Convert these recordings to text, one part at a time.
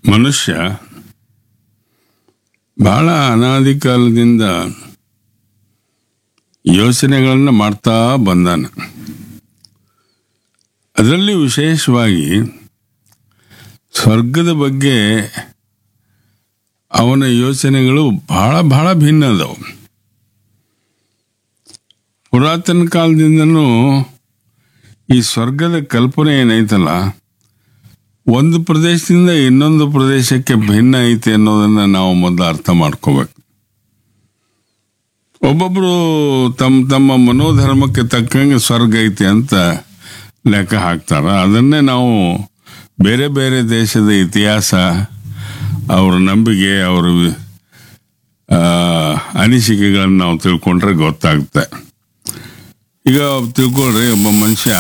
ಮನುಷ್ಯ ಬಹಳ ಅನಾದಿ ಕಾಲದಿಂದ ಯೋಚನೆಗಳನ್ನು ಮಾಡ್ತಾ ಬಂದಾನ ಅದರಲ್ಲಿ ವಿಶೇಷವಾಗಿ ಸ್ವರ್ಗದ ಬಗ್ಗೆ ಅವನ ಯೋಚನೆಗಳು ಬಹಳ ಬಹಳ ಭಿನ್ನ ಅದಾವು ಪುರಾತನ ಕಾಲದಿಂದನೂ ಈ ಸ್ವರ್ಗದ ಕಲ್ಪನೆ ಏನೈತಲ್ಲ ಒಂದು ಪ್ರದೇಶದಿಂದ ಇನ್ನೊಂದು ಪ್ರದೇಶಕ್ಕೆ ಭಿನ್ನ ಐತೆ ಅನ್ನೋದನ್ನ ನಾವು ಮೊದಲು ಅರ್ಥ ಮಾಡ್ಕೋಬೇಕು ಒಬ್ಬೊಬ್ರು ತಮ್ಮ ತಮ್ಮ ಮನೋಧರ್ಮಕ್ಕೆ ತಕ್ಕಂಗೆ ಸ್ವರ್ಗ ಐತೆ ಅಂತ ಲೆಕ್ಕ ಹಾಕ್ತಾರ ಅದನ್ನೇ ನಾವು ಬೇರೆ ಬೇರೆ ದೇಶದ ಇತಿಹಾಸ ಅವ್ರ ನಂಬಿಕೆ ಅವ್ರ ಆ, ಅನಿಸಿಕೆಗಳನ್ನು ನಾವು ತಿಳ್ಕೊಂಡ್ರೆ ಗೊತ್ತಾಗುತ್ತೆ ಈಗ ತಿಳ್ಕೊಳ್ರಿ ಒಬ್ಬ ಮನುಷ್ಯ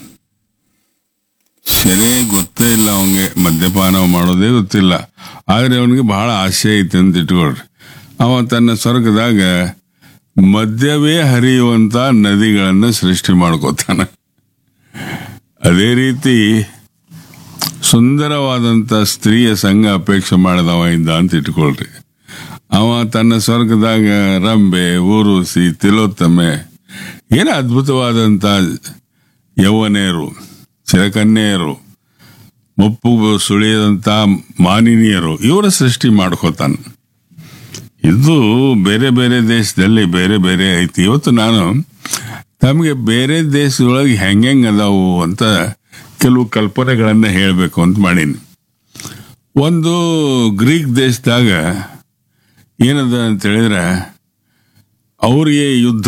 ಸರಿಯಾಗಿ ಗೊತ್ತೇ ಇಲ್ಲ ಅವನಿಗೆ ಮದ್ಯಪಾನ ಮಾಡೋದೇ ಗೊತ್ತಿಲ್ಲ ಆದ್ರೆ ಅವನಿಗೆ ಬಹಳ ಆಸೆ ಐತೆ ಅಂತ ಇಟ್ಕೊಳ್ರಿ ಅವ ತನ್ನ ಸ್ವರ್ಗದಾಗ ಮದ್ಯವೇ ಹರಿಯುವಂತ ನದಿಗಳನ್ನು ಸೃಷ್ಟಿ ಮಾಡ್ಕೋತಾನೆ ಅದೇ ರೀತಿ ಸುಂದರವಾದಂತ ಸ್ತ್ರೀಯ ಸಂಘ ಅಪೇಕ್ಷೆ ಮಾಡಿದವ ಇದ್ದ ಅಂತ ಇಟ್ಕೊಳ್ರಿ ಅವ ತನ್ನ ಸ್ವರ್ಗದಾಗ ರಂಬೆ ಊರುಸಿ ತಿಲೋತ್ತಮೆ ಏನ ಅದ್ಭುತವಾದಂತ ಯೌವನೆಯರು ಚಿರಕನ್ಯೆಯರು ಮುಪ್ಪು ಸುಳಿಯದಂತ ಮಾನಿನಿಯರು ಇವರ ಸೃಷ್ಟಿ ಮಾಡ್ಕೋತಾನೆ ಇದು ಬೇರೆ ಬೇರೆ ದೇಶದಲ್ಲಿ ಬೇರೆ ಬೇರೆ ಐತಿ ಇವತ್ತು ನಾನು ತಮಗೆ ಬೇರೆ ದೇಶದೊಳಗೆ ಹೆಂಗೆಂಗ್ ಅದಾವು ಅಂತ ಕೆಲವು ಕಲ್ಪನೆಗಳನ್ನ ಹೇಳಬೇಕು ಅಂತ ಮಾಡೀನಿ ಒಂದು ಗ್ರೀಕ್ ದೇಶದಾಗ ಏನದ ಅಂತ ಹೇಳಿದ್ರೆ ಅವ್ರಿಗೆ ಯುದ್ಧ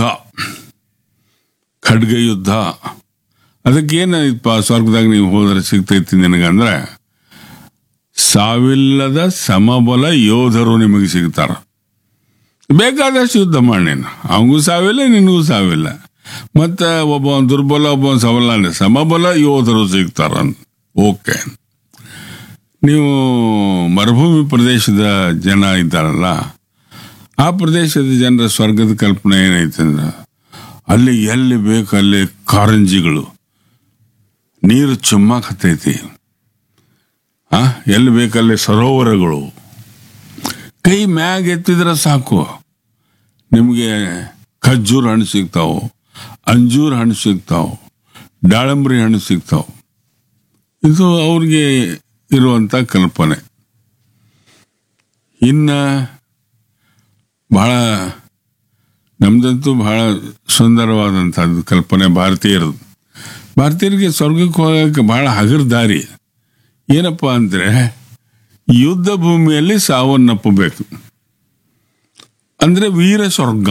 ಖಡ್ಗ ಯುದ್ಧ ಅದಕ್ಕೇನಪ್ಪ ಸ್ವರ್ಗದಾಗ ನೀವು ಹೋದ್ರೆ ಸಿಗ್ತೈತಿ ನಿನಗಂದ್ರೆ ಸಾವಿಲ್ಲದ ಸಮಬಲ ಯೋಧರು ನಿಮಗೆ ಸಿಗ್ತಾರ ಬೇಕಾದಷ್ಟು ಯುದ್ಧ ಮಾಡಿ ನೀನು ಅವನಿಗೂ ಸಾವಿಲ್ಲ ನಿನಗೂ ಸಾವಿಲ್ಲ ಮತ್ತೆ ಒಬ್ಬ ದುರ್ಬಲ ಒಬ್ಬ ಸಬಲ ಅಂದ್ರೆ ಸಮಬಲ ಯೋಧರು ಸಿಗ್ತಾರ ಓಕೆ ನೀವು ಮರುಭೂಮಿ ಪ್ರದೇಶದ ಜನ ಇದ್ದಾರಲ್ಲ ಆ ಪ್ರದೇಶದ ಜನರ ಸ್ವರ್ಗದ ಕಲ್ಪನೆ ಏನೈತೆ ಅಂದ್ರೆ ಅಲ್ಲಿ ಎಲ್ಲಿ ಬೇಕು ಅಲ್ಲಿ ಕಾರಂಜಿಗಳು ನೀರು ಚುಮ್ಮಾಕತ್ತೈತಿ ಆ ಎಲ್ಲಿ ಬೇಕಲ್ಲಿ ಸರೋವರಗಳು ಕೈ ಮ್ಯಾಗ ಎತ್ತಿದ್ರೆ ಸಾಕು ನಿಮಗೆ ಖಜ್ಜೂರ್ ಹಣ್ಣು ಸಿಗ್ತಾವು ಅಂಜೂರ್ ಹಣ್ಣು ಸಿಗ್ತಾವು ದಾಳಂಬ್ರಿ ಹಣ್ಣು ಸಿಗ್ತಾವು ಇದು ಅವ್ರಿಗೆ ಇರುವಂತ ಕಲ್ಪನೆ ಇನ್ನ ಬಹಳ ನಮ್ದಂತೂ ಬಹಳ ಸುಂದರವಾದಂಥದ್ದು ಕಲ್ಪನೆ ಭಾರತೀಯರದು ಭಾರತೀಯರಿಗೆ ಸ್ವರ್ಗಕ್ಕೆ ಹೋಗಕ್ಕೆ ಬಹಳ ಹಗರ್ ದಾರಿ ಏನಪ್ಪ ಅಂದ್ರೆ ಯುದ್ಧ ಭೂಮಿಯಲ್ಲಿ ಸಾವನ್ನಪ್ಪಬೇಕು ಅಂದ್ರೆ ವೀರ ಸ್ವರ್ಗ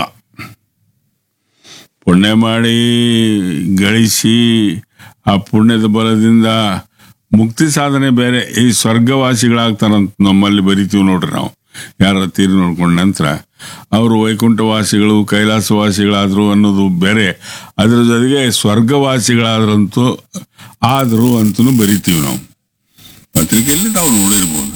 ಪುಣ್ಯ ಮಾಡಿ ಗಳಿಸಿ ಆ ಪುಣ್ಯದ ಬಲದಿಂದ ಮುಕ್ತಿ ಸಾಧನೆ ಬೇರೆ ಈ ಸ್ವರ್ಗವಾಸಿಗಳಾಗ್ತಾರಂತ ನಮ್ಮಲ್ಲಿ ಬರಿತೀವಿ ನೋಡ್ರಿ ನಾವು ಯಾರ ತೀರಿ ನೋಡ್ಕೊಂಡ ನಂತರ ಅವರು ವೈಕುಂಠವಾಸಿಗಳು ಕೈಲಾಸವಾಸಿಗಳಾದ್ರು ಅನ್ನೋದು ಬೇರೆ ಅದ್ರ ಜೊತೆಗೆ ಸ್ವರ್ಗವಾಸಿಗಳಾದ್ರಂತೂ ಆದ್ರು ಅಂತೂ ಬರಿತೀವಿ ನಾವು ಪತ್ರಿಕೆಯಲ್ಲಿ ನಾವು ನೋಡಿರ್ಬೋದು